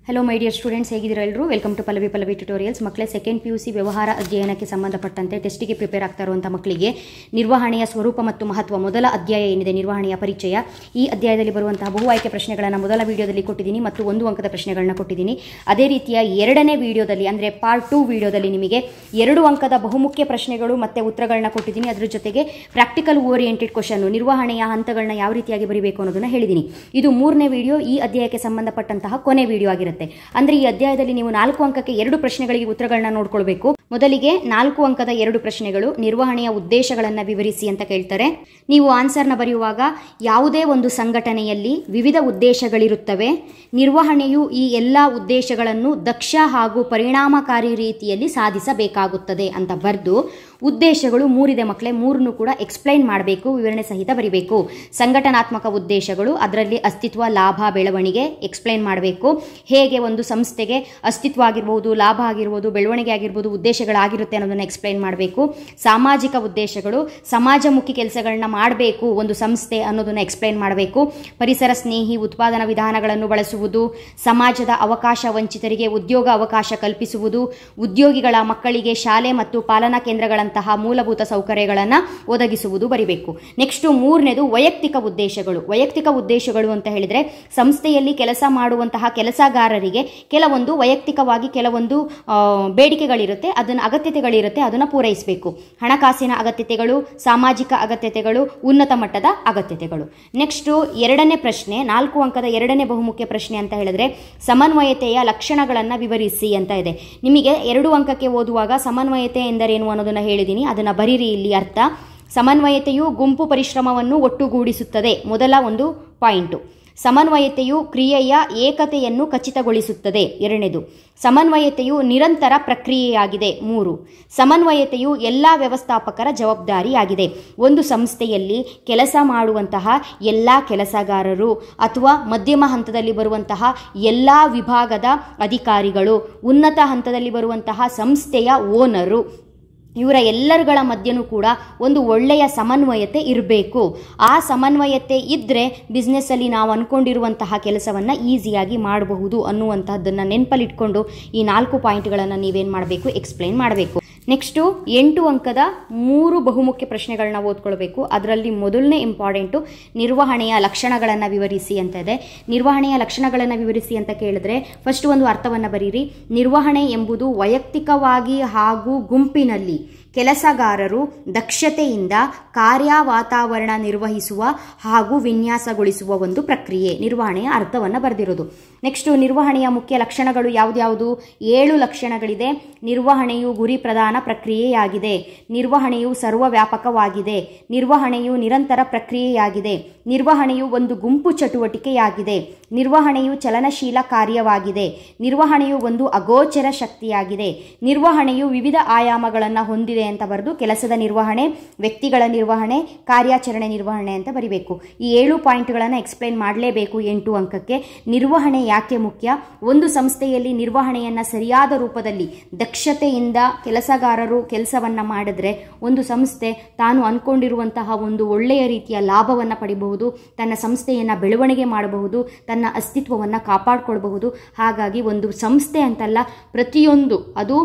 hello my dear students ಹೇಗಿದ್ದೀರಾ ಎಲ್ಲರೂ welcome to Pallavi Pallavi tutorials ಮಕ್ಕಳೇ ಸೆಕೆಂಡ್ ಪಿ ಯು ಸಿ ವ್ಯವಹಾರ ಅಧ್ಯಯನಕ್ಕೆ ಸಂಬಂಧಪಟ್ಟಂತೆ ಟೆಸ್ಟಿಗೆ ಪ್ರಿಪೇರ್ ಆಗ್ತಾ ಇರುವಂಥ ಮಕ್ಕಳಿಗೆ ನಿರ್ವಹಣೆಯ ಸ್ವರೂಪ ಮತ್ತು ಮಹತ್ವ ಮೊದಲ ಅಧ್ಯಾಯ ಏನಿದೆ ನಿರ್ವಹಣೆಯ ಪರಿಚಯ ಈ ಅಧ್ಯಾಯದಲ್ಲಿ ಬರುವಂತಹ ಬಹು ಆಯ್ಕೆ ಪ್ರಶ್ನೆಗಳನ್ನು ಮೊದಲ ವಿಡಿಯೋದಲ್ಲಿ ಕೊಟ್ಟಿದ್ದೀನಿ ಮತ್ತು ಒಂದು ಅಂಕದ ಪ್ರಶ್ನೆಗಳನ್ನ ಕೊಟ್ಟಿದ್ದೀನಿ ಅದೇ ರೀತಿಯ ಎರಡನೇ ವಿಡಿಯೋದಲ್ಲಿ ಅಂದರೆ ಪಾರ್ಟ್ ಟೂ ವಿಡಿಯೋದಲ್ಲಿ ನಿಮಗೆ ಎರಡು ಅಂಕದ ಬಹುಮುಖ್ಯ ಪ್ರಶ್ನೆಗಳು ಮತ್ತು ಉತ್ತರಗಳನ್ನ ಕೊಟ್ಟಿದ್ದೀನಿ ಅದರ ಜೊತೆಗೆ ಪ್ರಾಕ್ಟಿಕಲ್ ಓರಿಯೆಂಟೆಡ್ ಕ್ವಶನ್ ನಿರ್ವಹಣೆಯ ಹಂತಗಳನ್ನ ಯಾವ ರೀತಿಯಾಗಿ ಬರೀಬೇಕು ಅನ್ನೋದನ್ನ ಹೇಳಿದ್ದೀನಿ ಇದು ಮೂರನೇ ವಿಡಿಯೋ ಈ ಅಧ್ಯಾಯಕ್ಕೆ ಸಂಬಂಧಪಟ್ಟಂತಹ ಕೊನೆ ವಿಡಿಯೋ ಆಗಿರುತ್ತೆ ಅಂದ್ರೆ ಈ ಅಧ್ಯಾಯದಲ್ಲಿ ನೀವು ನಾಲ್ಕು ಅಂಕಕ್ಕೆ ಎರಡು ಪ್ರಶ್ನೆಗಳಿಗೆ ಉತ್ತರಗಳನ್ನ ನೋಡ್ಕೊಳ್ಬೇಕು ಮೊದಲಿಗೆ ನಾಲ್ಕು ಅಂಕದ ಎರಡು ಪ್ರಶ್ನೆಗಳು ನಿರ್ವಹಣೆಯ ಉದ್ದೇಶಗಳನ್ನ ವಿವರಿಸಿ ಅಂತ ಕೇಳ್ತಾರೆ ನೀವು ಆನ್ಸರ್ನ ಬರೆಯುವಾಗ ಯಾವುದೇ ಒಂದು ಸಂಘಟನೆಯಲ್ಲಿ ವಿವಿಧ ಉದ್ದೇಶಗಳಿರುತ್ತವೆ ನಿರ್ವಹಣೆಯು ಈ ಎಲ್ಲ ಉದ್ದೇಶಗಳನ್ನು ದಕ್ಷ ಹಾಗೂ ಪರಿಣಾಮಕಾರಿ ರೀತಿಯಲ್ಲಿ ಸಾಧಿಸಬೇಕಾಗುತ್ತದೆ ಅಂತ ಬರೆದು ಉದ್ದೇಶಗಳು ಮೂರಿದೆ ಮಕ್ಕಳೇ ಮೂರನ್ನು ಕೂಡ ಎಕ್ಸ್ಪ್ಲೈನ್ ಮಾಡಬೇಕು ವಿವರಣೆ ಸಹಿತ ಬರಿಬೇಕು ಸಂಘಟನಾತ್ಮಕ ಉದ್ದೇಶಗಳು ಅದರಲ್ಲಿ ಅಸ್ತಿತ್ವ ಲಾಭ ಬೆಳವಣಿಗೆ ಎಕ್ಸ್ಪ್ಲೈನ್ ಮಾಡಬೇಕು ಹೇಗೆ ಒಂದು ಸಂಸ್ಥೆಗೆ ಅಸ್ತಿತ್ವ ಆಗಿರ್ಬೋದು ಲಾಭ ಆಗಿರ್ಬೋದು ಬೆಳವಣಿಗೆ ಆಗಿರ್ಬೋದು ಉದ್ದೇಶಗಳಾಗಿರುತ್ತೆ ಅನ್ನೋದನ್ನು ಎಕ್ಸ್ಪ್ಲೈನ್ ಮಾಡಬೇಕು ಸಾಮಾಜಿಕ ಉದ್ದೇಶಗಳು ಸಮಾಜಮುಖಿ ಕೆಲಸಗಳನ್ನ ಮಾಡಬೇಕು ಒಂದು ಸಂಸ್ಥೆ ಅನ್ನೋದನ್ನು ಎಕ್ಸ್ಪ್ಲೈನ್ ಮಾಡಬೇಕು ಪರಿಸರ ಸ್ನೇಹಿ ಉತ್ಪಾದನಾ ವಿಧಾನಗಳನ್ನು ಬಳಸುವುದು ಸಮಾಜದ ಅವಕಾಶ ವಂಚಿತರಿಗೆ ಉದ್ಯೋಗ ಅವಕಾಶ ಕಲ್ಪಿಸುವುದು ಉದ್ಯೋಗಿಗಳ ಮಕ್ಕಳಿಗೆ ಶಾಲೆ ಮತ್ತು ಪಾಲನಾ ಕೇಂದ್ರಗಳಂತಹ ಮೂಲಭೂತ ಸೌಕರ್ಯಗಳನ್ನು ಒದಗಿಸುವುದು ಬರಿಬೇಕು ನೆಕ್ಸ್ಟ್ ಮೂರನೇದು ವೈಯಕ್ತಿಕ ಉದ್ದೇಶಗಳು ವೈಯಕ್ತಿಕ ಉದ್ದೇಶಗಳು ಅಂತ ಹೇಳಿದ್ರೆ ಸಂಸ್ಥೆಯಲ್ಲಿ ಕೆಲಸ ಮಾಡುವಂತಹ ಕೆಲಸಗಾರರಿಗೆ ಕೆಲವೊಂದು ವೈಯಕ್ತಿಕವಾಗಿ ಕೆಲವೊಂದು ಆ, ಬೇಡಿಕೆಗಳಿರುತ್ತೆ ಅದನ್ನ ಅಗತ್ಯತೆಗಳಿರುತ್ತೆ ಅದನ್ನು ಪೂರೈಸಬೇಕು ಹಣಕಾಸಿನ ಅಗತ್ಯತೆಗಳು ಸಾಮಾಜಿಕ ಅಗತ್ಯತೆಗಳು ಉನ್ನತ ಮಟ್ಟದ ಅಗತ್ಯತೆಗಳು ನೆಕ್ಸ್ಟ್ ಎರಡನೇ ಪ್ರಶ್ನೆ ನಾಲ್ಕು ಅಂಕದ ಎರಡನೇ ಬಹುಮುಖ್ಯ ಪ್ರಶ್ನೆ ಅಂತ ಹೇಳಿದ್ರೆ ಸಮನ್ವಯತೆಯ ಲಕ್ಷಣಗಳನ್ನು ವಿವರಿಸಿ ಅಂತ ಇದೆ ನಿಮಗೆ ಎರಡು ಅಂಕಕ್ಕೆ ಓದುವಾಗ ಸಮನ್ವಯತೆ ಎಂದರೇನು ಅನ್ನೋದನ್ನ ಹೇಳಿದ್ದೀನಿ ಅದನ್ನ ಬರೀರಿ ಇಲ್ಲಿ ಅರ್ಥ ಸಮನ್ವಯತೆಯು ಗುಂಪು ಪರಿಶ್ರಮವನ್ನು ಒಟ್ಟುಗೂಡಿಸುತ್ತದೆ ಮೊದಲ ಒಂದು ಪಾಯಿಂಟು ಸಮನ್ವಯತೆಯು ಕ್ರಿಯೆಯ ಏಕತೆಯನ್ನು ಖಚಿತಗೊಳಿಸುತ್ತದೆ ಎರಡನೇದು ಸಮನ್ವಯತೆಯು ನಿರಂತರ ಪ್ರಕ್ರಿಯೆಯಾಗಿದೆ ಮೂರು ಸಮನ್ವಯತೆಯು ಎಲ್ಲ ವ್ಯವಸ್ಥಾಪಕರ ಜವಾಬ್ದಾರಿಯಾಗಿದೆ ಒಂದು ಸಂಸ್ಥೆಯಲ್ಲಿ ಕೆಲಸ ಮಾಡುವಂತಹ ಎಲ್ಲ ಕೆಲಸಗಾರರು ಅಥವಾ ಮಧ್ಯಮ ಹಂತದಲ್ಲಿ ಬರುವಂತಹ ಎಲ್ಲ ವಿಭಾಗದ ಅಧಿಕಾರಿಗಳು ಉನ್ನತ ಹಂತದಲ್ಲಿ ಬರುವಂತಹ ಸಂಸ್ಥೆಯ ಓನರು ಇವರ ಎಲ್ಲರುಗಳ ಮಧ್ಯನೂ ಕೂಡ ಒಂದು ಒಳ್ಳೆಯ ಸಮನ್ವಯತೆ ಇರಬೇಕು ಆ ಸಮನ್ವಯತೆ ಇದ್ದರೆ ಬಿಸ್ನೆಸ್ಸಲ್ಲಿ ನಾವು ಅಂದ್ಕೊಂಡಿರುವಂತಹ ಕೆಲಸವನ್ನು ಈಸಿಯಾಗಿ ಮಾಡಬಹುದು ಅನ್ನುವಂತಹದ್ದನ್ನು ನೆನಪಲ್ಲಿಟ್ಕೊಂಡು ಈ ನಾಲ್ಕು ಪಾಯಿಂಟ್ಗಳನ್ನು ನೀವೇನು ಮಾಡಬೇಕು ಎಕ್ಸ್ಪ್ಲೈನ್ ಮಾಡಬೇಕು ನೆಕ್ಸ್ಟು ಎಂಟು ಅಂಕದ ಮೂರು ಬಹುಮುಖ್ಯ ಪ್ರಶ್ನೆಗಳನ್ನ ಓದ್ಕೊಳ್ಬೇಕು ಅದರಲ್ಲಿ ಮೊದಲನೇ ಇಂಪಾರ್ಟೆಂಟು ನಿರ್ವಹಣೆಯ ಲಕ್ಷಣಗಳನ್ನು ವಿವರಿಸಿ ಅಂತ ಇದೆ ನಿರ್ವಹಣೆಯ ಲಕ್ಷಣಗಳನ್ನು ವಿವರಿಸಿ ಅಂತ ಕೇಳಿದ್ರೆ ಫಸ್ಟ್ ಒಂದು ಅರ್ಥವನ್ನು ಬರೀರಿ ನಿರ್ವಹಣೆ ಎಂಬುದು ವೈಯಕ್ತಿಕವಾಗಿ ಹಾಗೂ ಗುಂಪಿನಲ್ಲಿ ಕೆಲಸಗಾರರು ದಕ್ಷತೆಯಿಂದ ಕಾರ್ಯ ವಾತಾವರಣ ನಿರ್ವಹಿಸುವ ಹಾಗೂ ವಿನ್ಯಾಸಗೊಳಿಸುವ ಒಂದು ಪ್ರಕ್ರಿಯೆ ನಿರ್ವಹಣೆಯ ಅರ್ಥವನ್ನು ಬರೆದಿರೋದು ನೆಕ್ಸ್ಟು ನಿರ್ವಹಣೆಯ ಮುಖ್ಯ ಲಕ್ಷಣಗಳು ಯಾವ್ದ್ಯಾವುದು ಏಳು ಲಕ್ಷಣಗಳಿದೆ ನಿರ್ವಹಣೆಯು ಗುರಿ ಪ್ರಧಾನ ಪ್ರಕ್ರಿಯೆಯಾಗಿದೆ ನಿರ್ವಹಣೆಯು ಸರ್ವವ್ಯಾಪಕವಾಗಿದೆ ನಿರ್ವಹಣೆಯು ನಿರಂತರ ಪ್ರಕ್ರಿಯೆಯಾಗಿದೆ ನಿರ್ವಹಣೆಯು ಒಂದು ಗುಂಪು ಚಟುವಟಿಕೆಯಾಗಿದೆ ನಿರ್ವಹಣೆಯು ಚಲನಶೀಲ ಕಾರ್ಯವಾಗಿದೆ ನಿರ್ವಹಣೆಯು ಒಂದು ಅಗೋಚರ ಶಕ್ತಿಯಾಗಿದೆ ನಿರ್ವಹಣೆಯು ವಿವಿಧ ಆಯಾಮಗಳನ್ನು ಹೊಂದಿದೆ ಅಂತ ಬರೆದು ಕೆಲಸದ ನಿರ್ವಹಣೆ ವ್ಯಕ್ತಿಗಳ ನಿರ್ವಹಣೆ ಕಾರ್ಯಾಚರಣೆ ನಿರ್ವಹಣೆ ಅಂತ ಬರಿಬೇಕು ಈ ಏಳು ಪಾಯಿಂಟ್ಗಳನ್ನು ಎಕ್ಸ್ಪ್ಲೈನ್ ಮಾಡಲೇಬೇಕು ಎಂಟು ಅಂಕಕ್ಕೆ ನಿರ್ವಹಣೆ ಯಾಕೆ ಮುಖ್ಯ ಒಂದು ಸಂಸ್ಥೆಯಲ್ಲಿ ನಿರ್ವಹಣೆಯನ್ನು ಸರಿಯಾದ ರೂಪದಲ್ಲಿ ದಕ್ಷತೆಯಿಂದ ಕೆಲಸಗಾರರು ಕೆಲಸವನ್ನು ಮಾಡಿದ್ರೆ ಒಂದು ಸಂಸ್ಥೆ ತಾನು ಅಂದ್ಕೊಂಡಿರುವಂತಹ ಒಂದು ಒಳ್ಳೆಯ ರೀತಿಯ ಲಾಭವನ್ನು ಪಡಿಬಹುದು ತನ್ನ ಸಂಸ್ಥೆಯನ್ನು ಬೆಳವಣಿಗೆ ಮಾಡಬಹುದು ತನ್ನ ಅಸ್ತಿತ್ವವನ್ನು ಕಾಪಾಡಿಕೊಳ್ಬಹುದು ಹಾಗಾಗಿ ಒಂದು ಸಂಸ್ಥೆ ಅಂತಲ್ಲ ಪ್ರತಿಯೊಂದು ಅದು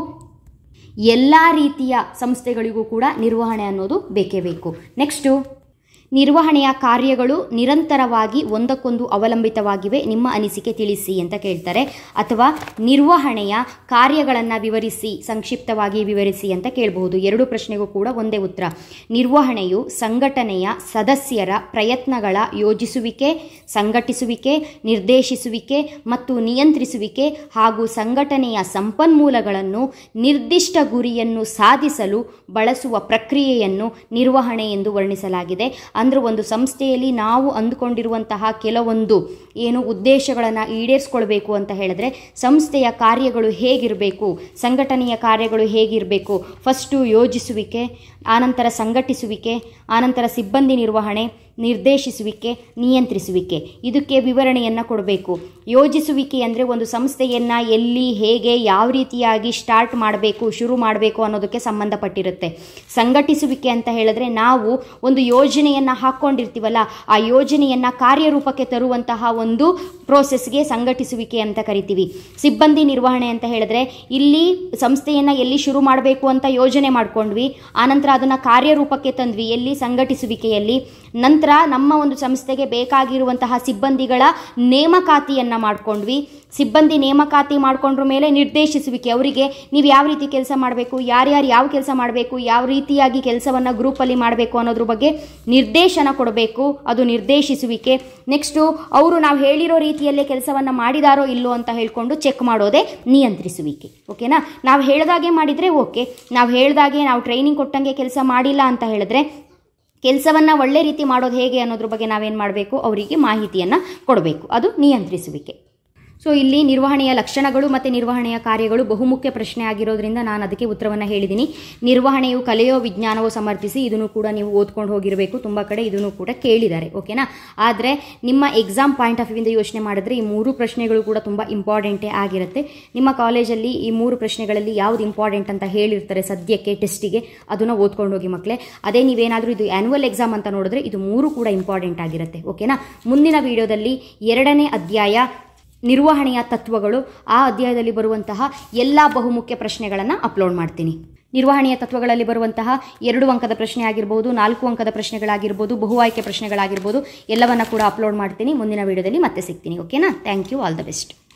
ಎಲ್ಲ ರೀತಿಯ ಸಂಸ್ಥೆಗಳಿಗೂ ಕೂಡ ನಿರ್ವಹಣೆ ಅನ್ನೋದು ಬೇಕೇ ಬೇಕು ನೆಕ್ಸ್ಟು ನಿರ್ವಹಣೆಯ ಕಾರ್ಯಗಳು ನಿರಂತರವಾಗಿ ಒಂದಕ್ಕೊಂದು ಅವಲಂಬಿತವಾಗಿವೆ ನಿಮ್ಮ ಅನಿಸಿಕೆ ತಿಳಿಸಿ ಅಂತ ಕೇಳ್ತಾರೆ ಅಥವಾ ನಿರ್ವಹಣೆಯ ಕಾರ್ಯಗಳನ್ನು ವಿವರಿಸಿ ಸಂಕ್ಷಿಪ್ತವಾಗಿ ವಿವರಿಸಿ ಅಂತ ಕೇಳಬಹುದು ಎರಡು ಪ್ರಶ್ನೆಗೂ ಕೂಡ ಒಂದೇ ಉತ್ತರ ನಿರ್ವಹಣೆಯು ಸಂಘಟನೆಯ ಸದಸ್ಯರ ಪ್ರಯತ್ನಗಳ ಯೋಜಿಸುವಿಕೆ ಸಂಘಟಿಸುವಿಕೆ ನಿರ್ದೇಶಿಸುವಿಕೆ ಮತ್ತು ನಿಯಂತ್ರಿಸುವಿಕೆ ಹಾಗೂ ಸಂಘಟನೆಯ ಸಂಪನ್ಮೂಲಗಳನ್ನು ನಿರ್ದಿಷ್ಟ ಗುರಿಯನ್ನು ಸಾಧಿಸಲು ಬಳಸುವ ಪ್ರಕ್ರಿಯೆಯನ್ನು ನಿರ್ವಹಣೆ ಎಂದು ವರ್ಣಿಸಲಾಗಿದೆ ಅಂದ್ರೆ ಒಂದು ಸಂಸ್ಥೆಯಲ್ಲಿ ನಾವು ಅಂದುಕೊಂಡಿರುವಂತಹ ಕೆಲವೊಂದು ಏನು ಉದ್ದೇಶಗಳನ್ನು ಈಡೇರಿಸ್ಕೊಳ್ಬೇಕು ಅಂತ ಹೇಳಿದ್ರೆ ಸಂಸ್ಥೆಯ ಕಾರ್ಯಗಳು ಹೇಗಿರಬೇಕು ಸಂಘಟನೆಯ ಕಾರ್ಯಗಳು ಹೇಗಿರಬೇಕು ಫಸ್ಟು ಯೋಜಿಸುವಿಕೆ ಆನಂತರ ಸಂಘಟಿಸುವಿಕೆ ಆನಂತರ ಸಿಬ್ಬಂದಿ ನಿರ್ವಹಣೆ ನಿರ್ದೇಶಿಸುವಿಕೆ ನಿಯಂತ್ರಿಸುವಿಕೆ ಇದಕ್ಕೆ ವಿವರಣೆಯನ್ನು ಕೊಡಬೇಕು ಯೋಜಿಸುವಿಕೆ ಅಂದರೆ ಒಂದು ಸಂಸ್ಥೆಯನ್ನು ಎಲ್ಲಿ ಹೇಗೆ ಯಾವ ರೀತಿಯಾಗಿ ಸ್ಟಾರ್ಟ್ ಮಾಡಬೇಕು ಶುರು ಮಾಡಬೇಕು ಅನ್ನೋದಕ್ಕೆ ಸಂಬಂಧಪಟ್ಟಿರುತ್ತೆ ಸಂಘಟಿಸುವಿಕೆ ಅಂತ ಹೇಳಿದ್ರೆ ನಾವು ಒಂದು ಯೋಜನೆಯನ್ನು ಹಾಕ್ಕೊಂಡಿರ್ತೀವಲ್ಲ ಆ ಯೋಜನೆಯನ್ನು ಕಾರ್ಯರೂಪಕ್ಕೆ ತರುವಂತಹ ಒಂದು ಪ್ರೋಸೆಸ್ಗೆ ಸಂಘಟಿಸುವಿಕೆ ಅಂತ ಕರಿತೀವಿ ಸಿಬ್ಬಂದಿ ನಿರ್ವಹಣೆ ಅಂತ ಹೇಳಿದ್ರೆ ಇಲ್ಲಿ ಸಂಸ್ಥೆಯನ್ನು ಎಲ್ಲಿ ಶುರು ಮಾಡಬೇಕು ಅಂತ ಯೋಜನೆ ಮಾಡ್ಕೊಂಡ್ವಿ ಆನಂತರ ಅದನ್ನು ಕಾರ್ಯರೂಪಕ್ಕೆ ತಂದ್ವಿ ಎಲ್ಲಿ ಸಂಘಟಿಸುವಿಕೆಯಲ್ಲಿ ನಂತರ ನಮ್ಮ ಒಂದು ಸಂಸ್ಥೆಗೆ ಬೇಕಾಗಿರುವಂತಹ ಸಿಬ್ಬಂದಿಗಳ ನೇಮಕಾತಿಯನ್ನು ಮಾಡ್ಕೊಂಡ್ವಿ ಸಿಬ್ಬಂದಿ ನೇಮಕಾತಿ ಮಾಡ್ಕೊಂಡ್ರ ಮೇಲೆ ನಿರ್ದೇಶಿಸುವಿಕೆ ಅವರಿಗೆ ನೀವು ಯಾವ ರೀತಿ ಕೆಲಸ ಮಾಡಬೇಕು ಯಾರ್ಯಾರು ಯಾವ ಕೆಲಸ ಮಾಡಬೇಕು ಯಾವ ರೀತಿಯಾಗಿ ಕೆಲಸವನ್ನು ಗ್ರೂಪಲ್ಲಿ ಮಾಡಬೇಕು ಅನ್ನೋದ್ರ ಬಗ್ಗೆ ನಿರ್ದೇಶನ ಕೊಡಬೇಕು ಅದು ನಿರ್ದೇಶಿಸುವಿಕೆ ನೆಕ್ಸ್ಟು ಅವರು ನಾವು ಹೇಳಿರೋ ರೀತಿಯಲ್ಲೇ ಕೆಲಸವನ್ನು ಮಾಡಿದಾರೋ ಇಲ್ಲೋ ಅಂತ ಹೇಳ್ಕೊಂಡು ಚೆಕ್ ಮಾಡೋದೇ ನಿಯಂತ್ರಿಸುವಿಕೆ ಓಕೆನಾ ನಾವು ಹೇಳ್ದಾಗೆ ಮಾಡಿದರೆ ಓಕೆ ನಾವು ಹೇಳ್ದಾಗೆ ನಾವು ಟ್ರೈನಿಂಗ್ ಕೊಟ್ಟಂಗೆ ಕೆಲಸ ಮಾಡಿಲ್ಲ ಅಂತ ಹೇಳಿದ್ರೆ ಕೆಲಸವನ್ನು ಒಳ್ಳೆ ರೀತಿ ಮಾಡೋದು ಹೇಗೆ ಅನ್ನೋದ್ರ ಬಗ್ಗೆ ನಾವೇನು ಮಾಡಬೇಕು ಅವರಿಗೆ ಮಾಹಿತಿಯನ್ನು ಕೊಡಬೇಕು ಅದು ನಿಯಂತ್ರಿಸುವಿಕೆ ಸೊ ಇಲ್ಲಿ ನಿರ್ವಹಣೆಯ ಲಕ್ಷಣಗಳು ಮತ್ತು ನಿರ್ವಹಣೆಯ ಕಾರ್ಯಗಳು ಬಹುಮುಖ್ಯ ಪ್ರಶ್ನೆ ಆಗಿರೋದ್ರಿಂದ ನಾನು ಅದಕ್ಕೆ ಉತ್ತರವನ್ನು ಹೇಳಿದ್ದೀನಿ ನಿರ್ವಹಣೆಯು ಕಲೆಯೋ ವಿಜ್ಞಾನವೋ ಸಮರ್ಥಿಸಿ ಇದನ್ನು ಕೂಡ ನೀವು ಓದ್ಕೊಂಡು ಹೋಗಿರಬೇಕು ತುಂಬ ಕಡೆ ಇದನ್ನು ಕೂಡ ಕೇಳಿದ್ದಾರೆ ಓಕೆನಾ ಆದರೆ ನಿಮ್ಮ ಎಕ್ಸಾಮ್ ಪಾಯಿಂಟ್ ಆಫ್ ವ್ಯೂಯಿಂದ ಯೋಚನೆ ಮಾಡಿದ್ರೆ ಈ ಮೂರು ಪ್ರಶ್ನೆಗಳು ಕೂಡ ತುಂಬ ಇಂಪಾರ್ಟೆಂಟೇ ಆಗಿರುತ್ತೆ ನಿಮ್ಮ ಕಾಲೇಜಲ್ಲಿ ಈ ಮೂರು ಪ್ರಶ್ನೆಗಳಲ್ಲಿ ಯಾವ್ದು ಇಂಪಾರ್ಟೆಂಟ್ ಅಂತ ಹೇಳಿರ್ತಾರೆ ಸದ್ಯಕ್ಕೆ ಟೆಸ್ಟಿಗೆ ಅದನ್ನು ಓದ್ಕೊಂಡು ಹೋಗಿ ಮಕ್ಕಳೇ ಅದೇ ನೀವೇನಾದರೂ ಇದು ಆ್ಯನ್ಯುವಲ್ ಎಕ್ಸಾಮ್ ಅಂತ ನೋಡಿದ್ರೆ ಇದು ಮೂರು ಕೂಡ ಇಂಪಾರ್ಟೆಂಟ್ ಆಗಿರುತ್ತೆ ಓಕೆನಾ ಮುಂದಿನ ವಿಡಿಯೋದಲ್ಲಿ ಎರಡನೇ ಅಧ್ಯಾಯ ನಿರ್ವಹಣೆಯ ತತ್ವಗಳು ಆ ಅಧ್ಯಾಯದಲ್ಲಿ ಬರುವಂತಹ ಎಲ್ಲ ಬಹುಮುಖ್ಯ ಪ್ರಶ್ನೆಗಳನ್ನು ಅಪ್ಲೋಡ್ ಮಾಡ್ತೀನಿ ನಿರ್ವಹಣೆಯ ತತ್ವಗಳಲ್ಲಿ ಬರುವಂತಹ ಎರಡು ಅಂಕದ ಪ್ರಶ್ನೆ ಆಗಿರ್ಬೋದು ನಾಲ್ಕು ಅಂಕದ ಪ್ರಶ್ನೆಗಳಾಗಿರ್ಬೋದು ಬಹು ಆಯ್ಕೆ ಪ್ರಶ್ನೆಗಳಾಗಿರ್ಬೋದು ಎಲ್ಲವನ್ನ ಕೂಡ ಅಪ್ಲೋಡ್ ಮಾಡ್ತೀನಿ ಮುಂದಿನ ವಿಡಿಯೋದಲ್ಲಿ ಮತ್ತೆ ಸಿಗ್ತೀನಿ ಓಕೆನಾ thank you all the best